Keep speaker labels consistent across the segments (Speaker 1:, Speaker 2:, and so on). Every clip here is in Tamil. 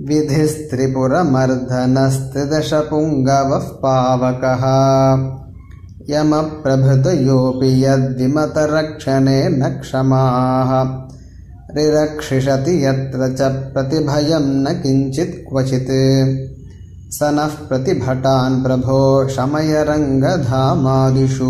Speaker 1: विधिस्त्रिपुरमर्दनस्त्रिदशपुङ्गवः पावकः यमप्रभृतयोऽपि यद्विमतरक्षणे न क्षमाः रिरक्षिषति यत्र च प्रतिभयं न किञ्चित् क्वचित् स नः प्रतिभटान् प्रभो शमयरङ्गधामादिषु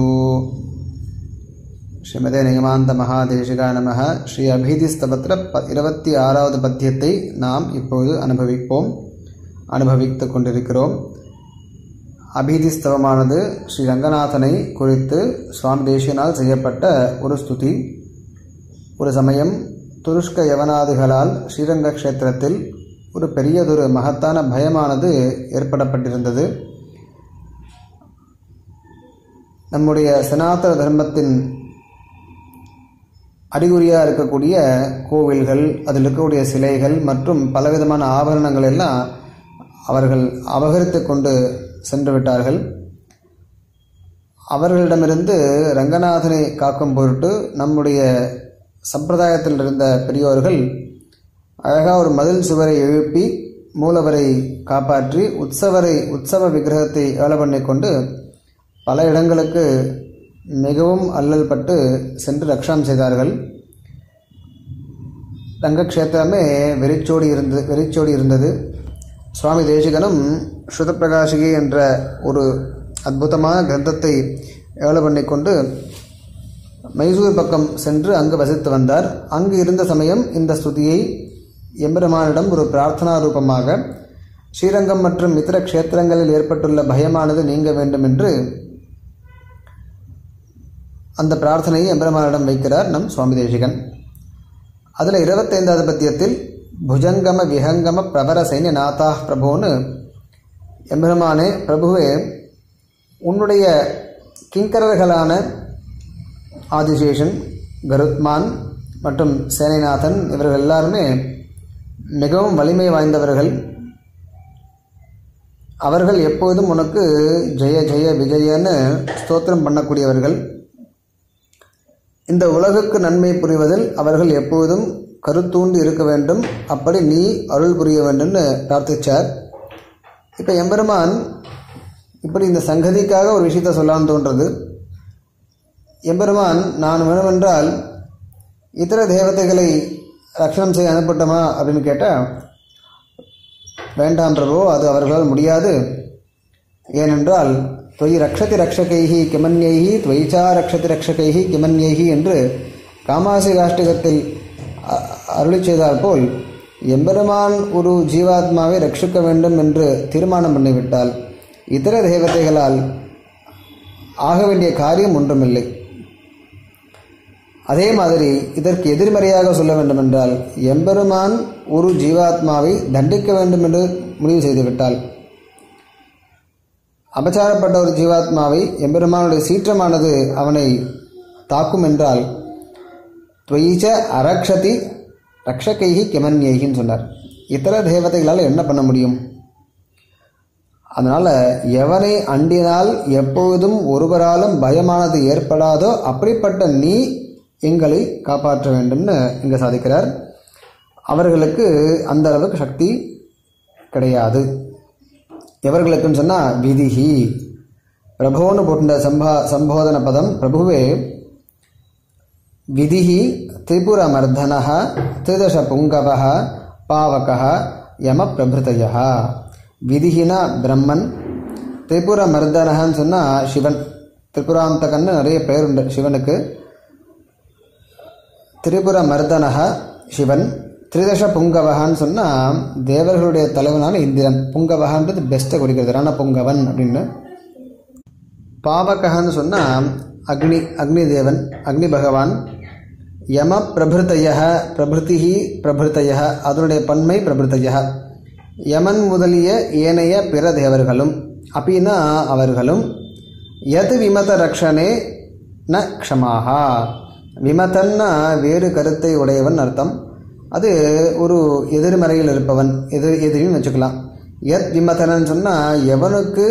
Speaker 1: ஸ்ரீமதே நிகமாந்த மகாதேசிகா நமக ஸ்ரீ அபீதிஸ்தவத்திர ப இருபத்தி ஆறாவது பத்தியத்தை நாம் இப்போது அனுபவிப்போம் அனுபவித்துக் கொண்டிருக்கிறோம் அபீதிஸ்தவமானது ஸ்ரீ ரங்கநாதனை குறித்து சுவாமி தேசியனால் செய்யப்பட்ட ஒரு ஸ்துதி ஒரு சமயம் துருஷ்க யவனாதிகளால் ஸ்ரீரங்க க்ஷேத்திரத்தில் ஒரு பெரியதொரு மகத்தான பயமானது ஏற்படப்பட்டிருந்தது நம்முடைய சனாதன தர்மத்தின் அறிகுறியாக இருக்கக்கூடிய கோவில்கள் அதில் இருக்கக்கூடிய சிலைகள் மற்றும் பலவிதமான ஆபரணங்கள் எல்லாம் அவர்கள் அபகரித்து கொண்டு சென்று விட்டார்கள் அவர்களிடமிருந்து ரங்கநாதனை காக்கும் பொருட்டு நம்முடைய சம்பிரதாயத்தில் இருந்த பெரியோர்கள் அழகாக ஒரு மதில் சுவரை எழுப்பி மூலவரை காப்பாற்றி உற்சவரை உற்சவ விக்கிரகத்தை ஏழை பண்ணி கொண்டு பல இடங்களுக்கு மிகவும் அல்லல் பட்டு சென்று ரக்ஷாம் செய்தார்கள் ரங்கக்ஷேத்திரமே வெறிச்சோடி இருந்து வெறிச்சோடி இருந்தது சுவாமி தேசிகனும் ஸ்ருதப்பிரகாசிகி என்ற ஒரு அற்புதமான கிரந்தத்தை ஏழை பண்ணிக்கொண்டு மைசூர் பக்கம் சென்று அங்கு வசித்து வந்தார் அங்கு இருந்த சமயம் இந்த ஸ்துதியை எம்பெருமானிடம் ஒரு பிரார்த்தனா ரூபமாக ஸ்ரீரங்கம் மற்றும் இதர க்ஷேத்திரங்களில் ஏற்பட்டுள்ள பயமானது நீங்க வேண்டும் என்று அந்த பிரார்த்தனையை எம்பெருமானிடம் வைக்கிறார் நம் சுவாமி தேசிகன் அதில் இருபத்தைந்தாவது பத்தியத்தில் புஜங்கம விஹங்கம பிரபர சைன்ய நாதா பிரபுன்னு எம்பெருமானே பிரபுவே உன்னுடைய கிங்கரர்களான ஆதிசேஷன் கருத்மான் மற்றும் சேனைநாதன் இவர்கள் எல்லாருமே மிகவும் வலிமை வாய்ந்தவர்கள் அவர்கள் எப்போதும் உனக்கு ஜெய ஜெய விஜயன்னு ஸ்தோத்திரம் பண்ணக்கூடியவர்கள் இந்த உலகுக்கு நன்மை புரிவதில் அவர்கள் எப்போதும் கருத்தூண்டு இருக்க வேண்டும் அப்படி நீ அருள் புரிய வேண்டும்னு பிரார்த்திச்சார் இப்போ எம்பெருமான் இப்படி இந்த சங்கதிக்காக ஒரு விஷயத்த சொல்லலாம்னு தோன்றது எம்பெருமான் நான் வேணுமென்றால் இதர தேவதைகளை ரட்சணம் செய்ய அனுப்பட்டோமா அப்படின்னு கேட்டால் வேண்டாம் பிரபு அது அவர்களால் முடியாது ஏனென்றால் தொய் ரக்ஷதி ரக்ஷகைஹி கிமன்யைஹி துவைச்சா ரக்ஷதி ரக்ஷகைஹி கிமன்யைஹி என்று காமாசி காஷ்டிகத்தில் அருளி செய்தால் போல் எம்பெருமான் ஒரு ஜீவாத்மாவை ரட்சிக்க வேண்டும் என்று தீர்மானம் பண்ணிவிட்டால் இதர தேவதைகளால் ஆக வேண்டிய காரியம் ஒன்றுமில்லை அதே மாதிரி இதற்கு எதிர்மறையாக சொல்ல வேண்டுமென்றால் எம்பெருமான் ஒரு ஜீவாத்மாவை தண்டிக்க வேண்டும் என்று முடிவு செய்துவிட்டால் அபச்சாரப்பட்ட ஒரு ஜீவாத்மாவை எம்பெருமானுடைய சீற்றமானது அவனை தாக்கும் என்றால் துவைச்ச அரக்ஷதி ரக்ஷகைஹி கிமன்யைகின்னு சொன்னார் இத்தர தேவதைகளால் என்ன பண்ண முடியும் அதனால் எவனை அண்டினால் எப்பொழுதும் ஒருவராலும் பயமானது ஏற்படாதோ அப்படிப்பட்ட நீ எங்களை காப்பாற்ற வேண்டும்னு இங்கே சாதிக்கிறார் அவர்களுக்கு அந்த அளவுக்கு சக்தி கிடையாது எவர்களுக்குன்னு சொன்னால் விதிஹி பிரபோன்னு போட்ட சம்பா சம்போதன பதம் பிரபுவே விதிஹி திரிபுரமர்தன திரிதச புங்கவ பாவக யம பிரபிருதய விதிஹினா பிரம்மன் திரிபுரமர்தனன்னு சொன்னால் சிவன் திரிபுராந்தகன்னு நிறைய பேர் உண்டு சிவனுக்கு திரிபுர மர்தனக சிவன் திரிதச புங்கவகான்னு சொன்னால் தேவர்களுடைய தலைவனான இந்திரன் புங்கவகான்றது பெஸ்ட்டை குறிக்கிறது ரண புங்கவன் அப்படின்னு பாவகன்னு சொன்னால் அக்னி அக்னி தேவன் அக்னி பகவான் யம பிரபிருத்தய பிரபிருத்திஹி பிரபிருத்தய அதனுடைய பன்மை பிரபிருத்தய யமன் முதலிய ஏனைய பிற தேவர்களும் அப்படின்னா அவர்களும் எது விமத ரக்ஷனே ந க்ஷமாகா விமதன்னா வேறு கருத்தை உடையவன் அர்த்தம் அது ஒரு எதிர்மறையில் இருப்பவன் எதிர் எதிரின்னு வச்சுக்கலாம் எத் விமதனன்னு சொன்னால் எவனுக்கு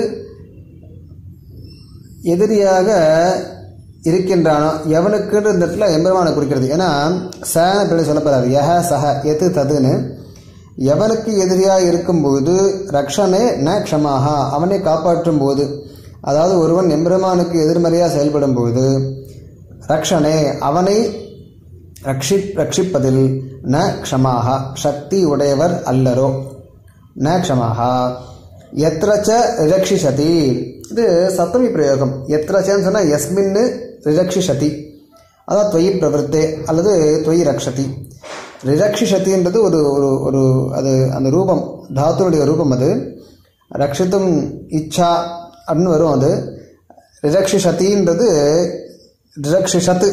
Speaker 1: எதிரியாக இருக்கின்றானோ எவனுக்குன்ற இந்த இடத்துல எம்பெருமானை குறிக்கிறது ஏன்னா சன பிள்ளை சொல்லப்படுறாரு யஹ சஹ எது ததுன்னு எவனுக்கு எதிரியாக இருக்கும்போது ரக்ஷனே ந க்ஷமாக அவனை காப்பாற்றும் போது அதாவது ஒருவன் எம்பெருமானுக்கு எதிர்மறையாக செயல்படும் போது ரக்ஷனே அவனை ரக்ஷி ரட்சிப்பதில் ந க்ஷமாக சக்தி உடையவர் அல்லரோ ந க்ஷமாக எத்திரச்ச ரிரக்ஷிஷதி இது சப்தமி பிரயோகம் எத்திரச்சன்னு சொன்னால் எஸ்மின்னு ரிரக்ஷிஷதி அதான் தொய் பிரவருத்தே அல்லது தொய் ரக்ஷதி ரிரக்ஷிஷதின்றது ஒரு ஒரு ஒரு அது அந்த ரூபம் தாத்துனுடைய ரூபம் அது ரக்ஷித்தும் இச்சா அப்படின்னு வரும் அது ரிரக்ஷிஷதின்றது ரிரக்ஷிஷத்து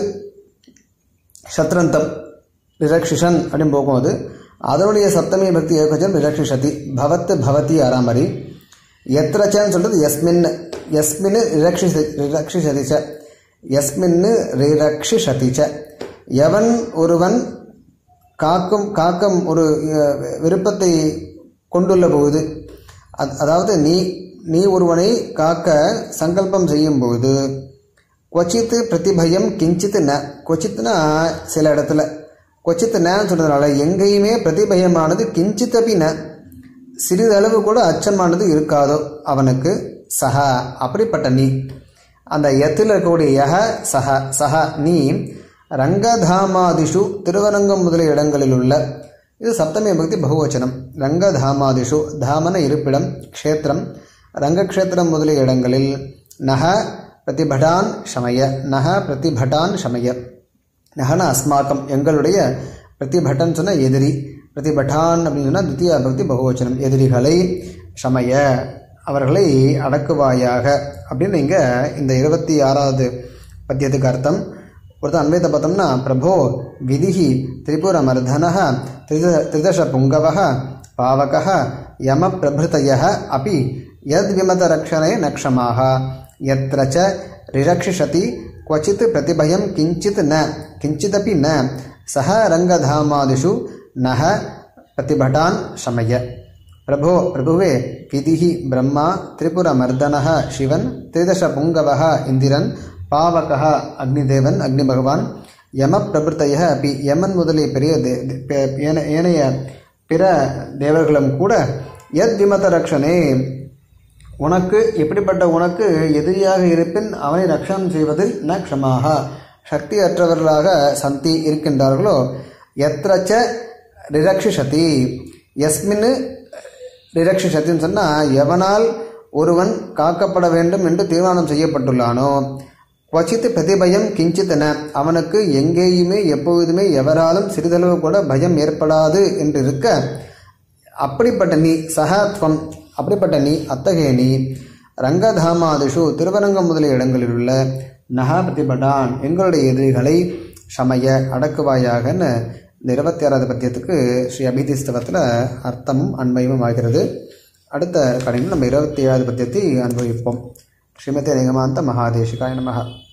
Speaker 1: சத்ரந்தம் ரிரக்ஷிஷன் அப்படின்னு போகும் அது அதனுடைய சப்தமி பக்தி ஏகஜம் ரிரக்ஷிஷதி பவத் பவதி ஆறாமரி எத்திரச்சன்னு சொல்றது எஸ்மின் எஸ்மின் ரிரக்ஷி ரிரக்ஷிஷதி ச எஸ்மின் ரிரக்ஷிஷதி ச எவன் ஒருவன் காக்கும் காக்கும் ஒரு அஹ், விருப்பத்தை கொண்டுள்ள போது அத்- அதாவது நீ நீ ஒருவனை காக்க சங்கல்பம் செய்யும் போது கொச்சித்து பிரதிபயம் கிஞ்சித்து ந கொச்சித்துனா சில இடத்துல கொச்சித்து நன்னு சொல்றதுனால எங்கேயுமே பிரதிபயமானது கிஞ்சித்தபி ந சிறிதளவு கூட அச்சமானது இருக்காதோ அவனுக்கு சஹ அப்படிப்பட்ட நீ அந்த எத்தில் இருக்கக்கூடிய யஹ சஹ சஹ நீ ரங்கதாமாதிஷு திருவரங்கம் முதலிய இடங்களில் உள்ள இது சப்தமி பக்தி பகுவச்சனம் ரங்கதாமாதிஷு தாமன இருப்பிடம் க்ஷேத்திரம் ரங்கக்ஷேத்திரம் முதலிய இடங்களில் நக பிரதிபடான் சமய நக பிரதிபடான் சமய நகன அஸ்மாக்கம் எங்களுடைய பிரதிபட்டன் சொன்ன எதிரி பிரதிபட்டான் அப்படின்னு சொன்னால் தித்தியா பக்தி பகுவச்சனம் எதிரிகளை சமய அவர்களை அடக்குவாயாக அப்படின்னு இங்கே இந்த இருபத்தி ஆறாவது பத்தியத்துக்கு அர்த்தம் ஒருத்தன் அன்வைத்த பார்த்தோம்னா பிரபோ விதிஹி திரிபுரமர்தன திரித திரிதச புங்கவ பாவக யம பிரபிருத்தய அப்பி யத் விமதரக்ஷணே நக்ஷமாக यत्र च रिरक्षिषति क्वचित् प्रतिभयं किञ्चित् न किञ्चिदपि न सः रङ्गधामादिषु नः प्रतिभटान् शमय प्रभो प्रभुवे विधिः ब्रह्मा त्रिपुरमर्दनः शिवन् त्रिदशपुङ्गवः इन्दिरन् பாவகः அக்னிதேவன் அக்னி பகவான் யம பிரபுத்தைய அப்படி யமன் முதலிய பெரிய தே தே- பே- ஏன- ஏனைய பிற தேவர்களும் கூட யத் விமத ரக்ஷனே உனக்கு இப்படிப்பட்ட உனக்கு எதிரியாக இருப்பின் அவனை ரக்ஷணம் செய்வதில் ந க்ஷமாக சக்தியற்றவர்களாக சந்தி இருக்கின்றார்களோ எத்திரச்ச ரிரக்ஷிஷதி எஸ்மின் ரிரக்ஷிஷத்தின்னு சொன்னால் எவனால் ஒருவன் காக்கப்பட வேண்டும் என்று தீர்மானம் செய்யப்பட்டுள்ளானோ குவச்சித்து பிரதிபயம் கிஞ்சித்தன அவனுக்கு எங்கேயுமே எப்பொழுதுமே எவராலும் சிறிதளவு கூட பயம் ஏற்படாது என்று இருக்க அப்படிப்பட்ட நீ சகத்வம் அப்படிப்பட்ட நீ அத்தகைய நீ ரங்கதாமாதிஷு திருவரங்கம் முதலிய இடங்களில் உள்ள நகா பிரதிபடான் எங்களுடைய எதிரிகளை சமய அடக்குவாயாகன்னு இந்த இருபத்தி ஆறாவது பத்தியத்துக்கு ஸ்ரீ அபிதிஸ்தவத்தில் அர்த்தமும் அன்மையும் ஆகிறது அடுத்த கடையில் நம்ம இருபத்தி ஏழாவது பத்தியத்தை அனுபவிப்போம் ஸ்ரீமதி நிகமாந்த மகாதேசிகாய நமக